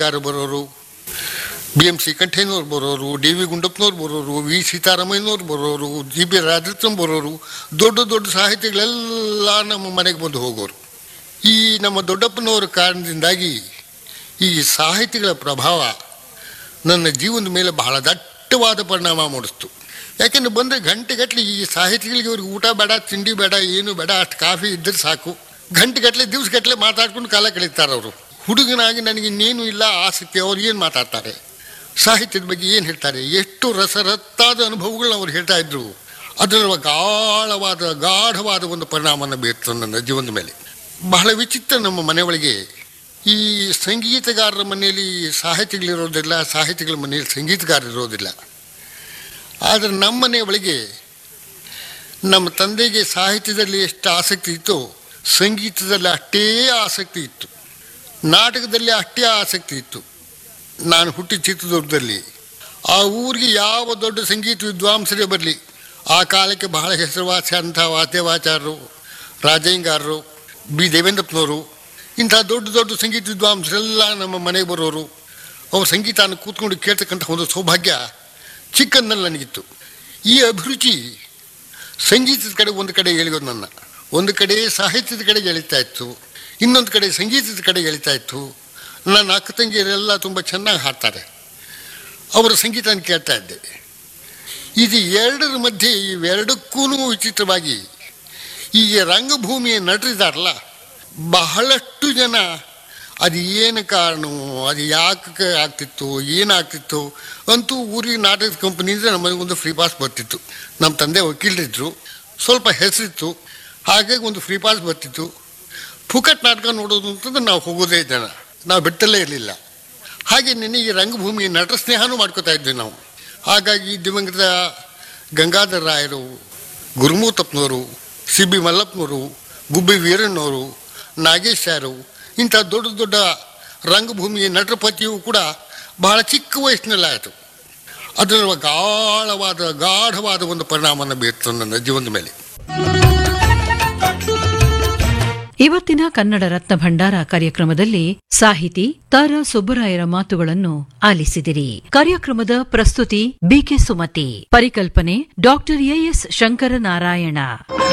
ರಾಜಶೇಖರ್ ಬರೋರು B M C ಕಂಠೇನವ್ರು ಬರೋರು D V ಗುಂಡಪ್ಪನವ್ರು ಬರೋರು ವಿ ಸೀತಾರಾಮಯ್ಯನವ್ರು ಬರೋರು ಜಿ ಬಿ ರಾಜರತ್ನಂ ಬರೋರು ದೊಡ್ಡ ದೊಡ್ಡ ಸಾಹಿತಿಗಳೆಲ್ಲ ನಮ್ಮ ಮನೆಗೆ ಬಂದು ಹೋಗೋರು ಈ ನಮ್ಮ ದೊಡ್ಡಪ್ಪನವರ ಕಾರಣದಿಂದಾಗಿ ಈ ಸಾಹಿತಿಗಳ ಪ್ರಭಾವ ನನ್ನ ಜೀವನದ ಮೇಲೆ ಬಹಳ ದಟ್ಟವಾದ ಪರಿಣಾಮ ಮೂಡಿಸ್ತು ಯಾಕೆಂದ್ರೆ ಬಂದರೆ ಗಂಟೆಗಟ್ಟಲೆ ಈ ಸಾಹಿತಿಗಳಿಗೆ ಇವ್ರಿಗೆ ಊಟ ಬೇಡ ತಿಂಡಿ ಬೇಡ ಏನು ಬೇಡ ಅಷ್ಟು ಕಾಫಿ ಇದ್ದರೆ ಸಾಕು ಗಂಟೆಗಟ್ಟಲೆ ದಿವಸಗಟ್ಟಲೆ ಮಾತಾಡ್ಕೊಂಡು ಕಾಲ ಕಳೀತಾರೆ ಅವರು ಹುಡುಗನಾಗಿ ನನಗೆ ಇನ್ನೇನು ಇಲ್ಲ ಆಸಕ್ತಿ ಅವ್ರು ಏನು ಮಾತಾಡ್ತಾರೆ ಸಾಹಿತ್ಯದ ಬಗ್ಗೆ ಏನು ಹೇಳ್ತಾರೆ ಎಷ್ಟು ರಸರತ್ತಾದ ಅನುಭವಗಳನ್ನ ಅವ್ರು ಹೇಳ್ತಾ ಇದ್ರು ಅದರ ಗಾಢವಾದ ಗಾಢವಾದ ಒಂದು ಪರಿಣಾಮನ ಬೀರ್ತು ನನ್ನ ಜೀವನದ ಮೇಲೆ ಬಹಳ ವಿಚಿತ್ರ ನಮ್ಮ ಮನೆ ಒಳಗೆ ಈ ಸಂಗೀತಗಾರರ ಮನೆಯಲ್ಲಿ ಸಾಹಿತಿಗಳಿರೋದಿಲ್ಲ ಸಾಹಿತಿಗಳ ಮನೆಯಲ್ಲಿ ಸಂಗೀತಗಾರರು ಇರೋದಿಲ್ಲ ಆದರೆ ನಮ್ಮ ಮನೆ ಒಳಗೆ ನಮ್ಮ ತಂದೆಗೆ ಸಾಹಿತ್ಯದಲ್ಲಿ ಎಷ್ಟು ಆಸಕ್ತಿ ಇತ್ತು ಸಂಗೀತದಲ್ಲಿ ಅಷ್ಟೇ ಆಸಕ್ತಿ ಇತ್ತು ನಾಟಕದಲ್ಲಿ ಅಷ್ಟೇ ಆಸಕ್ತಿ ಇತ್ತು ನಾನು ಹುಟ್ಟಿ ಚಿತ್ರದುರ್ಗದಲ್ಲಿ ಆ ಊರಿಗೆ ಯಾವ ದೊಡ್ಡ ಸಂಗೀತ ವಿದ್ವಾಂಸರೇ ಬರಲಿ ಆ ಕಾಲಕ್ಕೆ ಬಹಳ ಹೆಸರುವಾಸಿ ಅಂಥ ವಾದ್ಯವಾಚಾರರು ರಾಜಯ್ಯಂಗಾರರು ಬಿ ದೇವೇಂದ್ರಪ್ಪನವರು ಇಂಥ ದೊಡ್ಡ ದೊಡ್ಡ ಸಂಗೀತ ವಿದ್ವಾಂಸರೆಲ್ಲ ನಮ್ಮ ಮನೆಗೆ ಬರೋರು ಅವ್ರ ಸಂಗೀತನ ಕೂತ್ಕೊಂಡು ಕೇಳ್ತಕ್ಕಂಥ ಒಂದು ಸೌಭಾಗ್ಯ ಚಿಕ್ಕಂದಲ್ಲಿ ನನಗಿತ್ತು ಈ ಅಭಿರುಚಿ ಸಂಗೀತದ ಕಡೆ ಒಂದು ಕಡೆ ಎಳೆಯೋದು ನನ್ನ ಒಂದು ಕಡೆ ಸಾಹಿತ್ಯದ ಕಡೆ ಎಳಿತಾ ಇತ್ತು ಇನ್ನೊಂದು ಕಡೆ ಸಂಗೀತದ ಕಡೆ ಎಳಿತಾ ಇತ್ತು ನನ್ನ ಅಕ್ಕ ತಂಗಿಯರೆಲ್ಲ ತುಂಬ ಚೆನ್ನಾಗಿ ಹಾಡ್ತಾರೆ ಅವರ ಸಂಗೀತನ ಕೇಳ್ತಾ ಇದ್ದೆ ಇದು ಎರಡರ ಮಧ್ಯೆ ಇವೆರಡಕ್ಕೂ ವಿಚಿತ್ರವಾಗಿ ಈ ರಂಗಭೂಮಿಯ ನಟರಿದಾರಲ್ಲ ಬಹಳಷ್ಟು ಜನ ಅದು ಏನು ಕಾರಣವೋ ಅದು ಯಾಕೆ ಆಗ್ತಿತ್ತು ಏನಾಗ್ತಿತ್ತು ಅಂತೂ ಊರಿಗೆ ನಾಟಕದ ಕಂಪನಿಯಿಂದ ನಮಗೊಂದು ಫ್ರೀ ಪಾಸ್ ಬರ್ತಿತ್ತು ನಮ್ಮ ತಂದೆ ವಕೀಲರಿದ್ದರು ಸ್ವಲ್ಪ ಹೆಸರಿತ್ತು ಹಾಗಾಗಿ ಒಂದು ಫ್ರೀ ಪಾಸ್ ಬರ್ತಿತ್ತು ಫುಕಟ್ ನಾಟಕ ನೋಡೋದು ಅಂತಂದ್ರೆ ನಾವು ಹೋಗೋದೇ ಜನ ನಾವು ಬಿಟ್ಟಲ್ಲೇ ಇರಲಿಲ್ಲ ಹಾಗೆ ನಿನ್ನೆ ಈ ರಂಗಭೂಮಿ ನಟ ಸ್ನೇಹನೂ ಮಾಡ್ಕೋತಾ ಇದ್ವಿ ನಾವು ಹಾಗಾಗಿ ದಿವಂಗತ ಗಂಗಾಧರ ರಾಯರು ಗುರುಮೂತಪ್ಪನವರು ಸಿ ಬಿ ಮಲ್ಲಪ್ಪನವರು ಗುಬ್ಬಿ ವೀರಣ್ಣವರು ನಾಗೇಶ್ ಯಾರು ಇಂಥ ದೊಡ್ಡ ದೊಡ್ಡ ರಂಗಭೂಮಿಯ ನಟರ ಪತಿಯೂ ಕೂಡ ಬಹಳ ಚಿಕ್ಕ ವಯಸ್ಸಿನಲ್ಲಿ ಆಯಿತು ಅದರ ಗಾಢವಾದ ಗಾಢವಾದ ಒಂದು ಪರಿಣಾಮನ ಬೀರ್ತು ನನ್ನ ಜೀವನದ ಮೇಲೆ ಇವತ್ತಿನ ಕನ್ನಡ ರತ್ನ ಭಂಡಾರ ಕಾರ್ಯಕ್ರಮದಲ್ಲಿ ಸಾಹಿತಿ ತಾರಾ ಸುಬ್ಬರಾಯರ ಮಾತುಗಳನ್ನು ಆಲಿಸಿದಿರಿ ಕಾರ್ಯಕ್ರಮದ ಪ್ರಸ್ತುತಿ ಬಿಕೆ ಸುಮತಿ ಪರಿಕಲ್ಪನೆ ಡಾಕ್ಟರ್ ಎಎಸ್ ಶಂಕರನಾರಾಯಣ